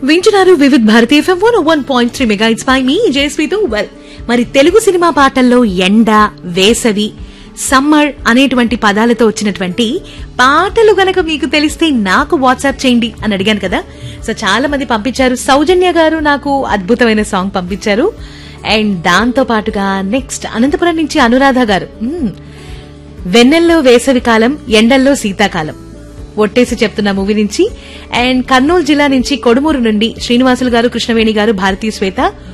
వింటున్నారు Vividh Bharati FM one one point three mega it's bye మీ జయస్వీతో వెల్ మరి తెలుగు సినిమా పాటల్లో ఎండ వేసవి సమ్మర్ అనేటువంటి పదాలతో వచ్చినటువంటి పాటలు గనక మీకు తెలిస్తే నాకు వాట్సాప్ చేయండి అని అడిగాను కదా సో చాలా మంది పంపించారు సౌజన్య గారు నాకు అద్భుతమైన సాంగ్ పంపించారు అండ్ దాంతో పాటుగా నెక్స్ట్ అనంతపురం నుంచి అనురాధ గారు మ్మ్. వెన్నెల్లో వేసవి కాలం ఎండల్లో శీతాకాలం ఒట్టేసి చెప్తున్న మూవీ నుంచి అండ్ కర్నూలు జిల్లా నుంచి కొడుమూరు నుండి శ్రీనివాసులు గారు కృష్ణవేణి గారు భారతీ శ్వేత